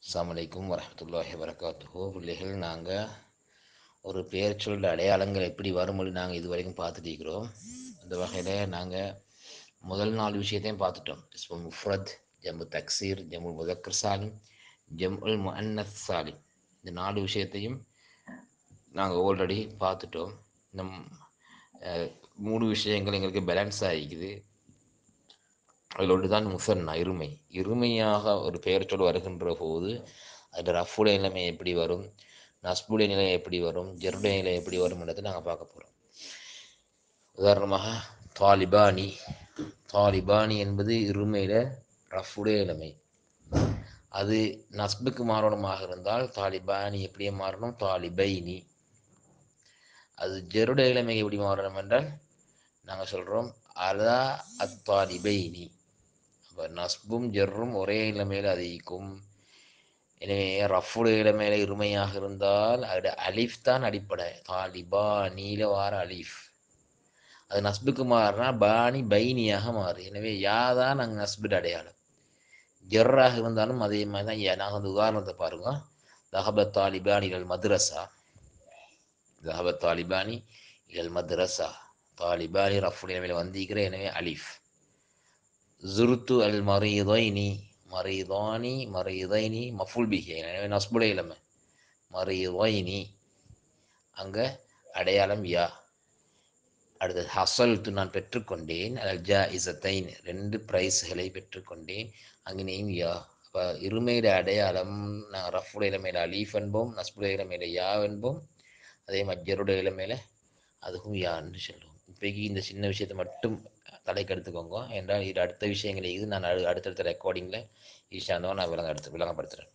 அஸ்ஸலாமு அலைக்கும் வரஹ்மத்துல்லாஹி வரகாத்துஹு பிள்ளைகள் நாங்கள் ஒரு பெயர் சொல் அடையாளங்கள் எப்படி வரும்படி நாங்கள் இது வரைக்கும் பார்த்துட்டு இருக்கிறோம் அந்த வகையில் நாங்கள் முதல் நாலு விஷயத்தையும் பார்த்துட்டோம் இஸ்மு முஃப்ரத் ஜம்மு தக்சீர் ஜம்மு முதக்கர் சாலிம் ஜம் உல் முஅன்னஸ் சாலிம் இந்த நாலு விஷயத்தையும் நாங்கள் ஆல்ரெடி பார்த்துட்டோம் நம் அஹ், மூணு விஷயங்கள் எங்களுக்கு பேலன்ஸ் ஆகிக்குது அதில் ஒன்று தான் முசன்னா இருமை இருமையாக ஒரு பெயர் சொல் வருகின்ற போது அதில் ரஃபுடைய நிலைமை எப்படி வரும் நஸ்புடைய நிலை எப்படி வரும் ஜெருடைய நிலை எப்படி வரும் என்றதை நாங்கள் பார்க்க போகிறோம் உதாரணமாக தாலிபானி தாலிபானி என்பது இருமையில் ரஃபுடைய நிலைமை அது நஸ்புக்கு மாறணுமாக இருந்தால் தாலிபானி எப்படியே மாறணும் தாலிபைனி அது ஜெருடைய நிலைமை எப்படி மாறணும் என்றால் நாங்கள் சொல்கிறோம் அதா அத்தாலிபைனி அப்போ நஸ்பும் ஜெர்ரும் ஒரே நிலைமையில் அதிகம் எனவே ரஃபுடைய நிலைமையில இருமையாக இருந்தால் அது அலிஃப் தான் அடிப்படை தாலிபா நீல வார அலிஃப் அது நஸ்புக்கு மாறினா பாணி பைனியாக மாறு எனவே யா தான் நாங்கள் நஸ்புட அடையாளம் ஜெர்ராக இருந்தாலும் அதே மாதிரி தான் யா நாங்கள் வந்து உதாரணத்தை பாருங்க தஹபத் தாலிபானி இல் மദ്രസா தஹபத் தாலிபானி இல் மദ്രസா தாலிபானி ரஃபுடைய நிலைமையில வந்திருக்கிற எனவே அலிஃப் ஜுருத்து அல் மரீதைனி மரீதானி மரீதைனி மஃபுல் பிஹி எனவே நஸ்புடைய இளமை மரீதைனி அங்கே அடையாளம் யா அடுத்தது ஹசல்த்து நான் பெற்றுக்கொண்டேன் அல் ஜா இசத்தைன் ரெண்டு ப்ரைஸ்களை பெற்றுக்கொண்டேன் அங்கேயும் யா அப்போ இருமையில அடையாளம் நாங்கள் ரஃபுடைய இளமையில அலீஃப் என்போம் நஸ்புடைய இளமையில யா என்போம் அதே மஜ்ஜருடைய இளமையில அதுவும் யான்னு சொல்லுவோம் இப்போக்கி இந்த சின்ன விஷயத்தை மட்டும் தலைக்கு எடுத்துக்கோங்க என்றால் இது அடுத்த விஷயங்கள் இது நான் அடு- அடுத்தடுத்த ரெக்கார்டிங்கில் ஈஷாந்தோ நான் விளங்க எடுத்து விளங்கப்படுத்துகிறேன்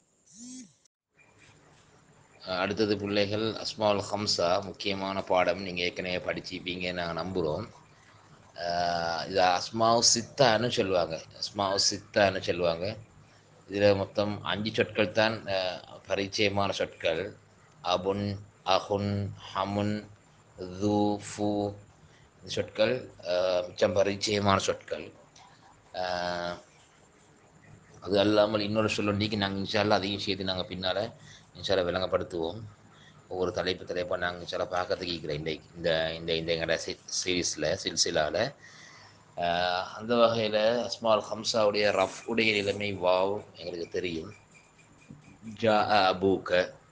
அஹ் அடுத்தது பிள்ளைகள் அஸ்மால் ஹம்சா முக்கியமான பாடம் நீங்கள் ஏற்கனவே படிச்சிப்பீங்க நாங்கள் நம்புகிறோம் இது அஸ்மாவு சித்தான்னு சொல்லுவாங்க அஸ்மாவு சித்தான்னு சொல்லுவாங்க இதில் மொத்தம் அஞ்சு சொற்கள் தான் அஹ், பரிச்சயமான சொற்கள் அபுன் அஹுன் ஹமுன் து ஃபு இந்த சொற்கள் அஹ், மிச்சம் பரிச்சயமான சொற்கள் அஹ், அது அல்லாமல் இன்னொரு சொல்லொண்டிக்கு நாங்கள் இன்ஷால்லா அதையும் சேர்த்து நாங்கள் பின்னால் இன்ஷால்லா விளங்கப்படுத்துவோம் ஒவ்வொரு தலைப்பு தலைப்பாக நாங்கள் இன்ஷால்லா பார்க்கறதுக்கு இருக்கிறேன் இந்த இந்த இந்த இந்த எங்களோட சீரீஸில் சில்சிலாவில் அந்த வகையில் அஸ்மால் ஹம்சாவுடைய ரஃப் உடைய நிலைமை வாவ் எங்களுக்கு தெரியும் ஜா அபூக்க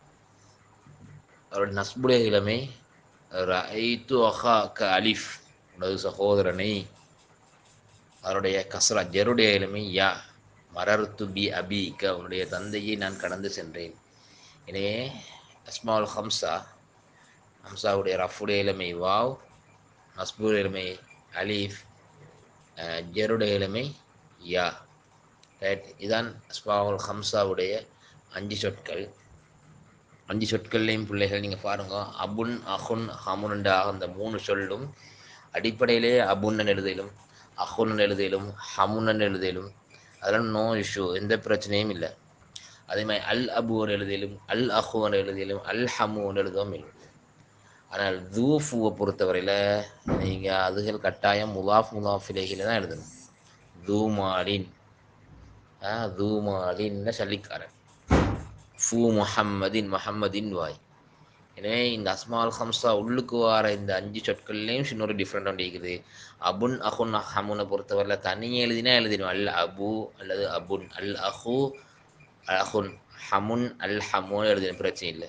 அவருடைய நஸ்புடைய நிலைமை ரஐத்து அஹா க அலிஃப் உனது சகோதரனை அவருடைய கஸ்ரா ஜருடைய நிலைமை யா மரர்த்து பி அபிக உன்னுடைய தந்தையை நான் கடந்து சென்றேன் எனவே அஸ்மால் ஹம்சா ஹம்சாவுடைய ரஃபுடைய இளமை வாவ் நஸ்புடைய இளமை அலீஃப் அஹ், ஜருடைய இளமை யா ரைட் இதான் அஸ்மாவுல் ஹம்சாவுடைய அஞ்சு சொற்கள் அஞ்சு சொற்கள்லையும் பிள்ளைகள் நீங்கள் பாருங்க அபுன் அஹுன் ஹமுன்டாக அந்த மூணு சொல்லும் அடிப்படையிலே அபுன்னன் எழுதிலும் அஹுன்னன் எழுதிலும் ஹமுன்னன் எழுதிலும் அதெல்லாம் நோ இஷ்யூ எந்த பிரச்சனையும் இல்லை அதே மாதிரி அல் அபுவன் எழுதிலும் அல் அஹுவன் எழுதிலும் அல் ஹமுவன் எழுதவும் இல்லை ஆனால் தூஃபுவை பொறுத்தவரையில் நீங்கள் அதுகள் கட்டாயம் முலாஃப் முலாஃப் இலைகளை தான் எழுதணும் தூமாலின் ஆ தூமாலின்னு சொல்லிக்காரன் ஃபூ முஹம்மதின் முஹம்மதின் வாய் எனவே இந்த அஸ்மால் ஹம்சா உள்ளுக்கு வர இந்த அஞ்சு சொற்கள்லேயும் இன்னொரு டிஃப்ரெண்ட் ஒன்று இருக்குது அபுன் அஹுன் ஹமுனை பொறுத்தவரையில் தனியாக எழுதினா எழுதிடும் அல் அபு அல்லது அபுன் அல் அஹு அஹுன் ஹமுன் அல் ஹமுன்னு எழுதின பிரச்சனை இல்லை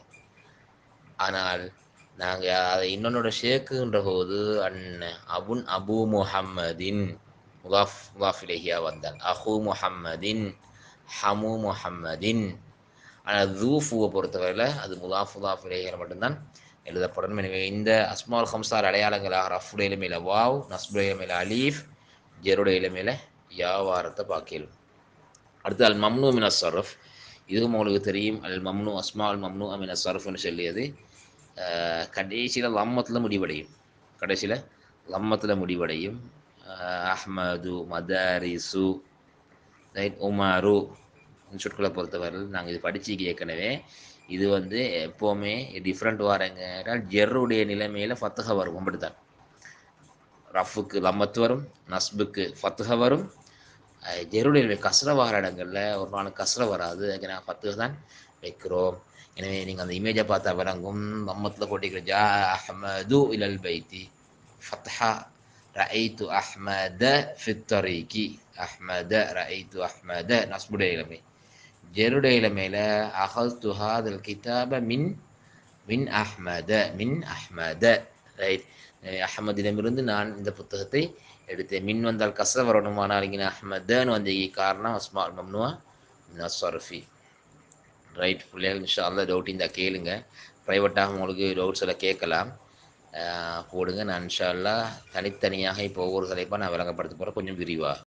ஆனால் நாங்கள் அதை இன்னொன்னோட சேர்க்குன்ற போது அண்ணன் அபுன் அபு முஹம்மதின் முகாஃப் முகாஃபிலேஹியா வந்தால் அஹு முஹம்மதின் ஹமு முஹம்மதின் ஆனால் தூஃபுவை பொறுத்தவரையில் அது முலாஃப் முலாஃபிலேஹியில் மட்டும்தான் எழுதப்படணும் எனவே இந்த அஸ்மால் ஹம்சார் அடையாளங்களாக ரஃபுடைய இளமையில வாவ் நஸ்புடைய இளமையில அலீஃப் ஜெருடைய இளமையில யாவாரத்தை பார்க்கலாம் அடுத்து அல் மம்னு மின சரஃப் இதுவும் உங்களுக்கு தெரியும் அல் மம்னு அஸ்மா அல் மம்னு அமின சரஃப்னு சொல்லியது கடைசியில் லம்மத்தில் முடிவடையும் கடைசியில் லம்மத்தில் முடிவடையும் அஹ் அஹ்மது மதாரிசு ரைட் உமாரு இந்த சொற்களை பொறுத்தவரையில் நாங்கள் இது படிச்சு ஏற்கனவே இது வந்து எப்போவுமே டிஃப்ரெண்ட் வாரங்க ஜெர்ருடைய நிலைமையில் ஃபத்தக வரும் அப்படித்தான் ரஃபுக்கு லம்மத்து வரும் நஸ்புக்கு ஃபத்துஹ வரும் அஹ் ஜெருடைய கசர வர இடங்கள்ல ஒரு நாள் கசர வராது அதுக்கு நான் பத்து தான் வைக்கிறோம் எனவே நீங்கள் அந்த இமேஜை பார்த்தா விளங்கும் நம்மத்தில் போட்டிக்கிற ஜா அஹ்மது இலல் பைத்தி ஃபத்ஹா ரஐத்து அஹ்மத ஃபித்தரிக்கி அஹ்மத ரஐத்து அஹ்மத நஸ்புடைய இளமை ஜெருடைய இளமையில அகல் துஹாதல் கிதாப மின் மின் அஹ்மத மின் அஹ்மத ரைட் அஹமதிடமிருந்து நான் இந்த புத்தகத்தை எடுத்தேன் மின் வந்தால் கச வரணுமானால் இங்கே அஹ்மதன்னு வந்த காரணம் அஸ்மா மம்னுவா நஸ்வரஃபி ரைட் பிள்ளைகள் இன்ஷா அல்லா டவுட் இருந்தால் கேளுங்க ப்ரைவேட்டாக உங்களுக்கு டவுட்ஸ் எல்லாம் கேட்கலாம் ஆஹ் போடுங்க நான் இன்ஷா அல்லா தனித்தனியாக இப்போ ஒவ்வொரு தலைப்பாக நான் விளங்கப்படுத்த போகிறேன் கொஞ்சம் விரிவாக